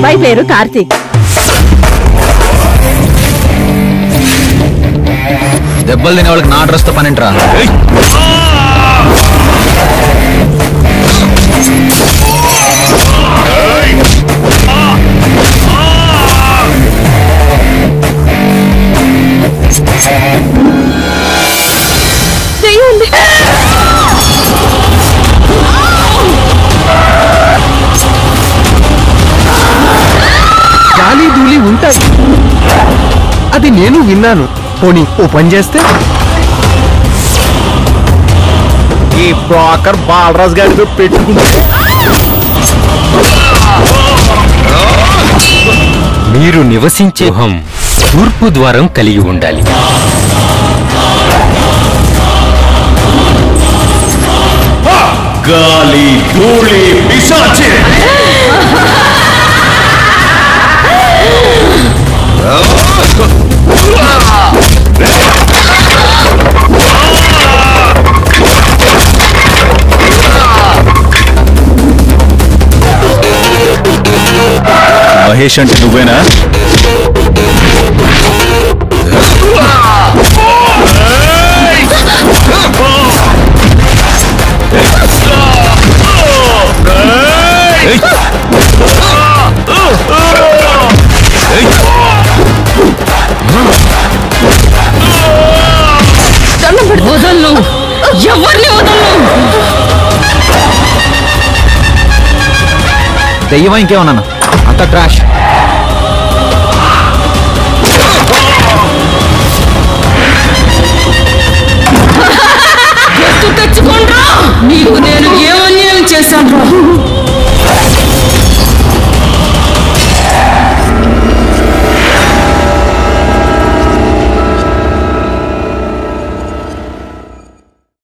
అబ్బాయి పేరు కార్తీక్ దెబ్బలు తినే వాళ్ళకి నా డ్రెస్ తో పనింట్రా దెయ్యం ఉంది గాలి ధూళి ఉంటాయి అది నేను విన్నాను పోనీ ఓ పని చేస్తే ఈ బ్రోకర్ బాలరాజ్ గారితో పెట్టుకుంటే మీరు నివసించే గృహం తూర్పు ద్వారం కలిగి ఉండాలి గాలి ధూళి పిశాచి మహేష్ అంటే నువ్వేనా ఏయ్! వదలను ఎవరిని వదలను దెయ్యమా ఇంకేమన్నా అంత ట్రాష్ గుర్తు తెచ్చుకోండ్రా నీకు నేను ఏమన్యాయం చేశాను